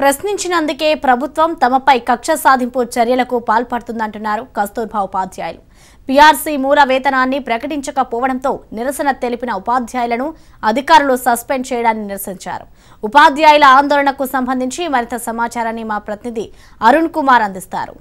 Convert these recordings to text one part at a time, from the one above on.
ప్రశ్నించినందుకే ప్రభుత్వం తమపై కక్ష సాధింపు చర్యలకు పాల్పడుతుందంటున్నారు కస్తూర్బా ఉపాధ్యాయులు పీఆర్సీ మూల వేతనాన్ని ప్రకటించకపోవడంతో నిరసన తెలిపిన ఉపాధ్యాయులను అధికారులు సస్పెండ్ చేయడాన్ని నిరసించారు ఉపాధ్యాయుల ఆందోళనకు సంబంధించి మరింత సమాచారాన్ని మా ప్రతినిధి అరుణ్ కుమార్ అందిస్తారు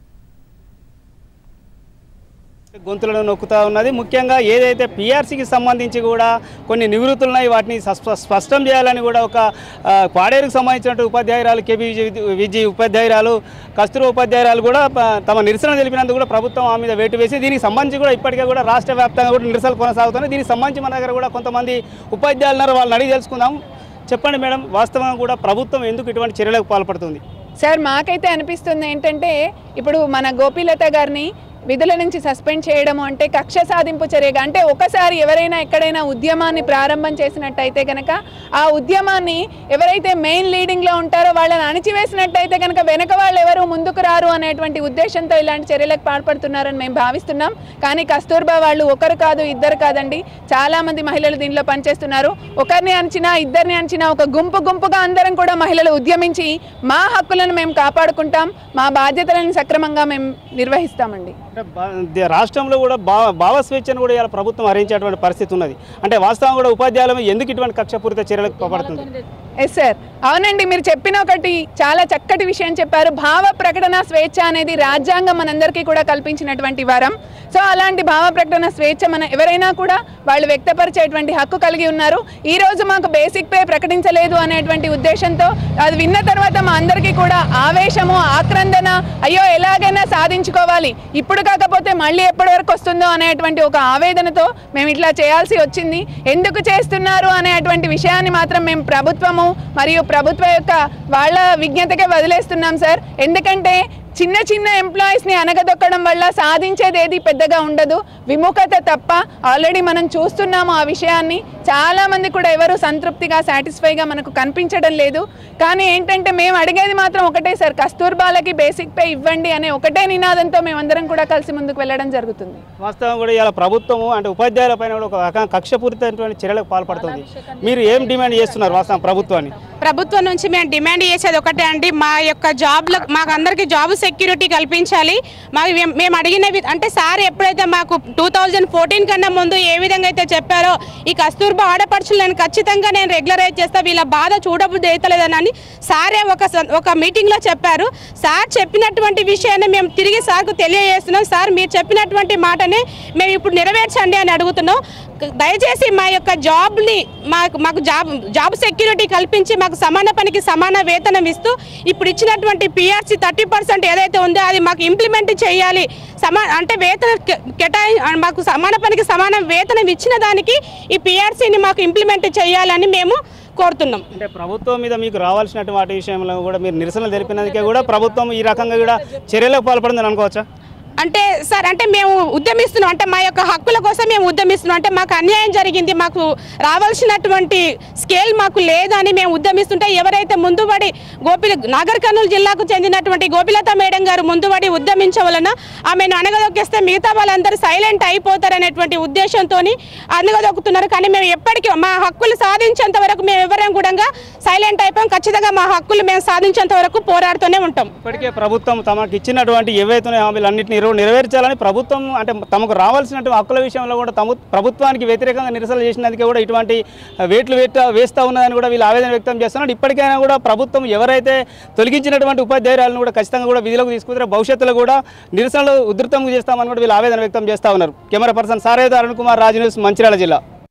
గొంతులను నొక్కుతా ఉన్నది ముఖ్యంగా ఏదైతే పీఆర్సీకి సంబంధించి కూడా కొన్ని నివృత్తులు ఉన్నాయి వాటిని సస్ప- స్పష్టం చేయాలని కూడా ఒక ఆ, పాడేరుకు సంబంధించినట్టు ఉపాధ్యాయురాలు కేబీ విజయ్ ఉపాధ్యాయురాలు కస్తూరి ఉపాధ్యాయురాలు కూడా ప- తమ నిరసన తెలిపినందుకు కూడా ప్రభుత్వం ఆ మీద వేటు వేసి దీనికి సంబంధించి కూడా ఇప్పటికే కూడా రాష్ట్ర వ్యాప్తంగా కూడా నిరసనలు కొనసాగుతున్నాయి దీనికి సంబంధించి మన దగ్గర కూడా కొంతమంది ఉపాధ్యాయులు ఉన్నారు వాళ్ళని అడిగి తెలుసుకుందాం చెప్పండి మేడం వాస్తవంగా కూడా ప్రభుత్వం ఎందుకు ఇటువంటి చర్యలకు పాల్పడుతుంది సార్ మాకైతే అనిపిస్తుంది ఏంటంటే ఇప్పుడు మన గోపీలత గారిని విధుల నుంచి సస్పెండ్ చేయడం అంటే కక్ష సాధింపు చర్యగా అంటే ఒకసారి ఎవరైనా ఎక్కడైనా ఉద్యమాన్ని ప్రారంభం చేసినట్టయితే కనుక ఆ ఉద్యమాన్ని ఎవరైతే మెయిన్ లీడింగ్లో ఉంటారో వాళ్ళని అణిచివేసినట్టయితే కనుక వెనక వాళ్ళు ఎవరు ముందుకు రారు అనేటువంటి ఉద్దేశంతో ఇలాంటి చర్యలకు పాల్పడుతున్నారని మేము భావిస్తున్నాం కానీ కస్తూర్బా వాళ్ళు ఒకరు కాదు ఇద్దరు కాదండి చాలా మంది మహిళలు దీనిలో పనిచేస్తున్నారు ఒకరిని అంచినా ఇద్దరిని అంచినా ఒక గుంపు గుంపుగా అందరం కూడా మహిళలు ఉద్యమించి మా హక్కులను మేము కాపాడుకుంటాం మా బాధ్యతలను సక్రమంగా మేము నిర్వహిస్తామండి అంటే బా- దే- రాష్ట్రంలో కూడా భావ భావ స్వేచ్ఛను కూడా ఇలా ప్రభుత్వం హరించేటువంటి పరిస్థితి ఉన్నది అంటే వాస్తవం కూడా ఉపాధ్యాయుల మీద ఎందుకు ఇటువంటి కక్షపూరిత చర్యలకు పాల్పడుతుంది ఎస్ సార్ అవునండి మీరు చెప్పిన ఒకటి చాలా చక్కటి విషయం చెప్పారు భావ ప్రకటన స్వేచ్ఛ అనేది రాజ్యాంగం మనందరికీ కూడా కల్పించినటువంటి వరం సో అలాంటి భావ ప్రకటన స్వేచ్ఛ మన ఎవరైనా కూడా వాళ్ళు వ్యక్తపరిచేటువంటి హక్కు కలిగి ఉన్నారు ఈ రోజు మాకు బేసిక్ పే ప్రకటించలేదు అనేటువంటి ఉద్దేశంతో అది విన్న తర్వాత మా అందరికీ కూడా ఆవేశము ఆక్రందన అయ్యో ఎలాగైనా సాధించుకోవాలి ఇప్పుడు కాకపోతే మళ్ళీ ఎప్పటి వరకు వస్తుందో అనేటువంటి ఒక ఆవేదనతో మేము ఇట్లా చేయాల్సి వచ్చింది ఎందుకు చేస్తున్నారు అనేటువంటి విషయాన్ని మాత్రం మేము ప్రభుత్వము మరియు ప్రభుత్వ యొక్క వాళ్ళ విజ్ఞతకే వదిలేస్తున్నాం సార్ ఎందుకంటే చిన్న చిన్న ఎంప్లాయీస్ని అనగదొక్కడం వల్ల సాధించేది ఏది పెద్దగా ఉండదు విముఖత తప్ప ఆల్రెడీ మనం చూస్తున్నాము ఆ విషయాన్ని చాలా మంది కూడా ఎవరు సంతృప్తిగా సాటిస్ఫైగా మనకు కనిపించడం లేదు కానీ ఏంటంటే మేము అడిగేది మాత్రం ఒకటే సార్ కస్తూర్బాలకి బేసిక్ పే ఇవ్వండి అనే ఒకటే నినాదంతో మేమందరం కూడా కలిసి ముందుకు వెళ్ళడం జరుగుతుంది వాస్తవం కూడా ఇలా ప్రభుత్వము అంటే ఉపాధ్యాయుల పైన కూడా ఒక రకం కక్షపూరితమైనటువంటి చర్యలకు పాల్పడుతుంది మీరు ఏం డిమాండ్ చేస్తున్నారు వాస్తవం ప్రభుత్వాన్ని ప్రభుత్వం నుంచి మేము డిమాండ్ చేసేది ఒకటే అండి మా యొక్క జాబ్లో మాకు అందరికీ జాబ్ సెక్యూరిటీ కల్పించాలి మాకు మేము- మేము అడిగినవి అంటే సార్ ఎప్పుడైతే మాకు టూ థౌజండ్ ఫోర్టీన్ కన్నా ముందు ఏ విధంగా అయితే చెప్పారో ఈ కస్తూర్బా ఆడపడుచులు నేను ఖచ్చితంగా నేను రెగ్యులరైజ్ చేస్తా వీళ్ళ బాధ చూడబుద్ధి అవుతలేదని సారే ఒక స- ఒక మీటింగ్లో చెప్పారు సార్ చెప్పినటువంటి విషయాన్ని మేము తిరిగి సార్కు తెలియజేస్తున్నాం సార్ మీరు చెప్పినటువంటి మాటనే మేము ఇప్పుడు నెరవేర్చండి అని అడుగుతున్నాం దయచేసి మా యొక్క జాబ్ని మాకు మాకు జాబ్ జాబ్ సెక్యూరిటీ కల్పించి మాకు సమాన పనికి సమాన వేతనం ఇస్తూ ఇప్పుడు ఇచ్చినటువంటి పిఆర్సీ థర్టీ పర్సెంట్ ఏదైతే ఉందో అది మాకు ఇంప్లిమెంట్ చేయాలి సమా అంటే వేతన కే- కేటాయి మాకు సమాన పనికి సమాన వేతనం ఇచ్చిన దానికి ఈ పిఆర్సీని మాకు ఇంప్లిమెంట్ చేయాలని మేము కోరుతున్నాం అంటే ప్రభుత్వం మీద మీకు రావాల్సినటువంటి వాటి విషయంలో కూడా మీరు నిరసన తెలిపినందుకే కూడా ప్రభుత్వం ఈ రకంగా కూడా చర్యలకు పాల్పడుతుందని అనుకోవచ్చా అంటే సార్ అంటే మేము ఉద్యమిస్తున్నాం అంటే మా యొక్క హక్కుల కోసం మేము ఉద్యమిస్తున్నాం అంటే మాకు అన్యాయం జరిగింది మాకు రావాల్సినటువంటి స్కేల్ మాకు లేదని మేము ఉద్యమిస్తుంటే ఎవరైతే ముందుబడి గోపి నాగర్ కర్నూలు జిల్లాకు చెందినటువంటి గోపిలత మేడం గారు ముందుబడి ఉద్యమించవలన ఆమెను అనగదొక్కేస్తే మిగతా వాళ్ళందరూ సైలెంట్ అయిపోతారనేటువంటి ఉద్దేశంతో అనగదొక్కుతున్నారు కానీ మేము ఎప్పటికీ మా హక్కులు సాధించేంత వరకు మేము ఎవరం కూడా సైలెంట్ అయిపోయాం ఖచ్చితంగా మా హక్కులు మేము సాధించేంత వరకు పోరాడుతూనే ఉంటాం ఇప్పటికే ప్రభుత్వం తమకు ఇచ్చినటువంటి ఏవైతే హామీలు అన్నింటినీ నెరవేర్చాలని ప్రభుత్వం అంటే తమకు రావాల్సినటువంటి హక్కుల విషయంలో కూడా తమ ప్రభుత్వానికి వ్యతిరేకంగా నిరసనలు చేసినందుకే కూడా ఇటువంటి వేట్లు వేట వేస్తూ ఉన్నదని కూడా వీళ్ళు ఆవేదన వ్యక్తం చేస్తున్నారు ఇప్పటికైనా కూడా ప్రభుత్వం ఎవరైతే తొలగించినటువంటి ఉపాధ్యాయురాలను కూడా ఖచ్చితంగా కూడా విధిలోకి తీసుకుంటారో భవిష్యత్తులో కూడా నిరసనలు ఉధృతం చేస్తామని కూడా వీళ్ళు ఆవేదన వ్యక్తం చేస్తూ ఉన్నారు కెమెరా పర్సన్ సారేద అరుణ్ కుమార్ రాజు న్యూస్ మంచిర్యాల జిల్లా